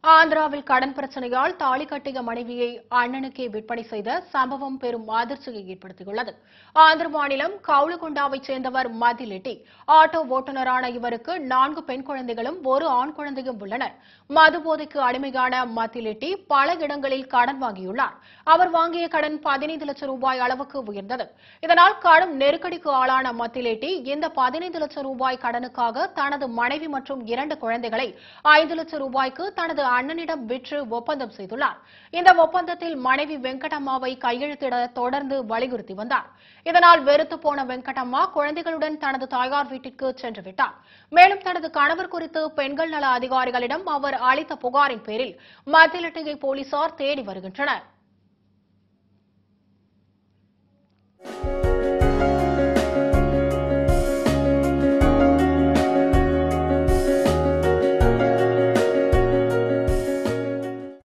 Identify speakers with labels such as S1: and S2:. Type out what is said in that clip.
S1: ஆந்திராவில் கடன் பிரச்சனையால் தாலி கட்டிய மனைவியை அண்ணனுக்கே விற்பனை செய்த சம்பவம் பெரும் அதிர்ச்சியை ஏற்படுத்தியுள்ளது ஆந்திர மாநிலம் கவுளகொண்டாவைச் சேர்ந்தவர் மதிலெட்டி ஆட்டோ ஓட்டுநரான இவருக்கு நான்கு பெண் குழந்தைகளும் ஒரு ஆண் குழந்தையும் உள்ளனர் மதுபோதைக்கு அடிமையான மத்திலெட்டி பல இடங்களில் கடன் வாங்கியுள்ளார் அவர் வாங்கிய கடன் பதினைந்து லட்சம் ரூபாய் அளவுக்கு உயர்ந்தது இதனால் கடும் நெருக்கடிக்கு ஆளான மத்திலெட்டி இந்த பதினைந்து லட்சம் ரூபாய் கடனுக்காக தனது மனைவி மற்றும் இரண்டு குழந்தைகளை ஐந்து லட்சம் ரூபாய்க்கு தனது அண்ணனிடம் விற்று ஒப்பந்தம் செய்துள்ளார் இந்த ஒப்பந்தத்தில் மனைவி வெங்கடம்மாவை கையெழுத்திட தொடர்ந்து வலியுறுத்தி வந்தார் இதனால் வெறுத்து போன வெங்கடம்மா குழந்தைகளுடன் தனது தாயார் வீட்டிற்கு சென்று விட்டார் மேலும் தனது கணவர் குறித்து பெண்கள் நல அதிகாரிகளிடம் அவர் அளித்த புகாரின் பேரில் மத்திலட்டிகை போலீசார் தேடி வருகின்றனர்